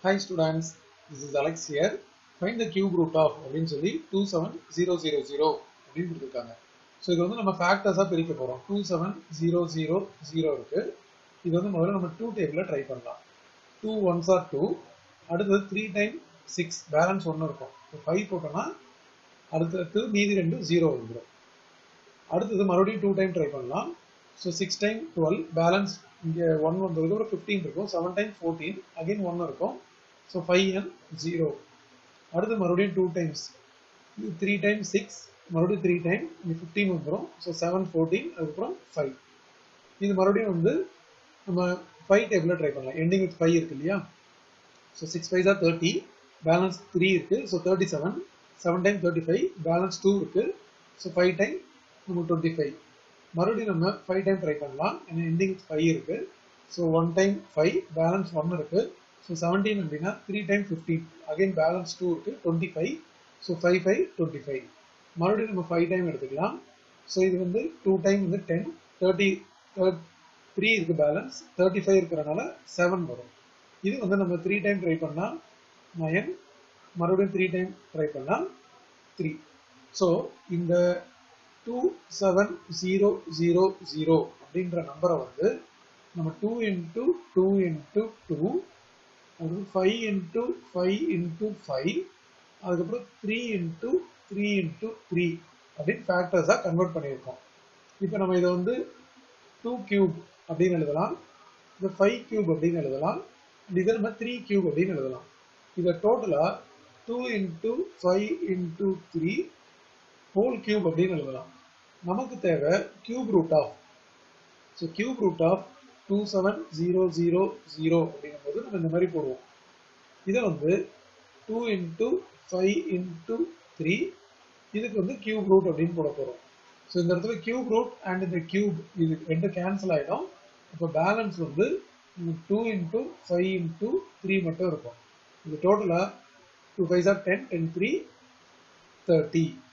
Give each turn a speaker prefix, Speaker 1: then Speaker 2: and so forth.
Speaker 1: Hi students, this is Alex here. Find the cube root of அப்படின்னு சொல்லி 27000 அப்படின்னு கொடுத்துருக்காங்க ஸோ இது வந்து நம்ம ஃபேக்டர்ஸாக பிரிக்க போகிறோம் two seven zero zero zero இருக்கு இது வந்து முதல்ல நம்ம டூ டேபிளில் ட்ரை பண்ணலாம் டூ ஒன்ஸ் ஆர் டூ அடுத்தது த்ரீ டைம் சிக்ஸ் பேலன்ஸ் ஒன்று இருக்கும் இப்போ ஃபைவ் போட்டோம்னா அடுத்தது மீதி ரெண்டு ஜீரோ வந்துடும் அடுத்தது மறுபடியும் டூ டைம் ட்ரை பண்ணலாம் so six time twelve balance இங்கே ஒன் வந்ததுக்கு அப்புறம் ஃபிஃப்டீன் இருக்கும் seven time fourteen again one இருக்கும் ஸோ ஃபைவ் அண்ட் ஜீரோ அடுத்து மறுபடியும் two times three time six மறுபடியும் த்ரீ டைம் இங்கே ஃபிஃப்டீன் வந்துடும் ஸோ செவன் ஃபோர்டீன் அதுக்கப்புறம் ஃபைவ் இது மறுபடியும் வந்து நம்ம ஃபைவ் டேபிளில் ட்ரை பண்ணலாம் எண்டிங் வித் ஃபைவ் இருக்கு இல்லையா ஸோ சிக்ஸ் ஃபைவ் தான் தேர்ட்டி பேலன்ஸ் த்ரீ இருக்குது so thirty seven seven time thirty five balance two இருக்குது ஸோ ஃபைவ் டைம் நம்ம டுவெண்ட்டி ஃபைவ் மறுபடியும் நம்ம ஃபைவ் டைம் ட்ரை பண்ணலாம் ஏன்னா எண்டிங் ஃபைவ் இருக்கு so one time five balance one இருக்கு ஸோ செவன்டீன் அப்படின்னா three time fifteen again balance two இருக்கு twenty five so five five twenty five மறுபடியும் நம்ம ஃபைவ் டைம் எடுத்துக்கலாம் ஸோ இது வந்து டூ டைம் வந்து டென் தேர்ட்டி த்ரீ இருக்கு பேலன்ஸ் தேர்ட்டி ஃபைவ் இருக்கிறனால செவன் வரும் இது வந்து நம்ம த்ரீ டைம் ட்ரை பண்ணால் நயன் மறுபடியும் த்ரீ டைம் ட்ரை பண்ணால் த்ரீ ஸோ இந்த two seven zero zero zero அப்படின்ற நம்பரை வந்து நம்ம two into two into two அதுக்கப்புறம் five into five into five அதுக்கப்புறம் three into three into three அப்படின்னு ஃபேக்டர்ஸாக கன்வெர்ட் பண்ணியிருக்கோம் இப்போ நம்ம இதை வந்து டூ கியூப் அப்படின்னு எழுதலாம் இதை ஃபைவ் கியூப் அப்படின்னு எழுதலாம் இதை நம்ம த்ரீ கியூப் அப்படின்னு எழுதலாம் இதை டோட்டலாக two into five into three whole cube அப்படின்னு எழுதலாம் நமக்கு தேவை cube root of so cube root of two seven zero zero zero அப்படிங்கும்போது நம்ம இந்த மாதிரி போடுவோம் இதை வந்து two into five into three இதுக்கு வந்து கியூப் ரூட் அப்படின்னு போட போகிறோம் ஸோ இந்த இடத்துல கியூப் ரூட் அண்ட் இந்த கியூப் இது ரெண்டு கேன்சல் ஆகிடும் இப்போ பேலன்ஸ் வந்து two into five into three மட்டும் இருக்கும் இது டோட்டலாக two five are ten ten three thirty